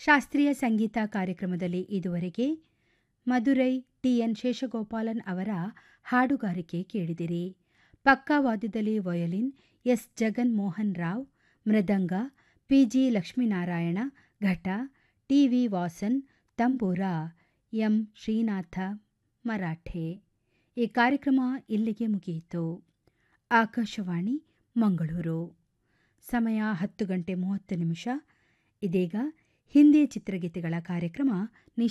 ಶಾಸ್ತ್ರೀಯ ಸಂಗೀತ ಕಾರ್ಯಕ್ರಮದಲ್ಲಿ ಇದುವರೆಗೆ ಮದುರೈ ಟಿಎನ್ ಶೇಷಗೋಪಾಲನ್ ಅವರ ಹಾಡುಗಾರಿಕೆ ಕೇಳಿದಿರಿ ಪಕ್ಕವಾದ್ಯದಲ್ಲಿ ವಯೋಲಿನ್ ಎಸ್ ಜಗನ್ ಮೋಹನ್ ರಾವ್ ಮೃದಂಗ ಪಿಜಿ ಲಕ್ಷ್ಮೀನಾರಾಯಣ ಘಟ ಟಿವಿ ವಾಸನ್ ತಂಬೂರ ಎಂ ಶ್ರೀನಾಥ ಮರಾಠೆ ಈ ಕಾರ್ಯಕ್ರಮ ಇಲ್ಲಿಗೆ ಮುಗಿಯಿತು ಆಕಾಶವಾಣಿ ಮಂಗಳೂರು ಸಮಯ ಹತ್ತು ಗಂಟೆ ಮೂವತ್ತು ನಿಮಿಷ ಇದೀಗ ಹಿಂದಿ ಚಿತ್ರಗೀತೆಗಳ ಕಾರ್ಯಕ್ರಮ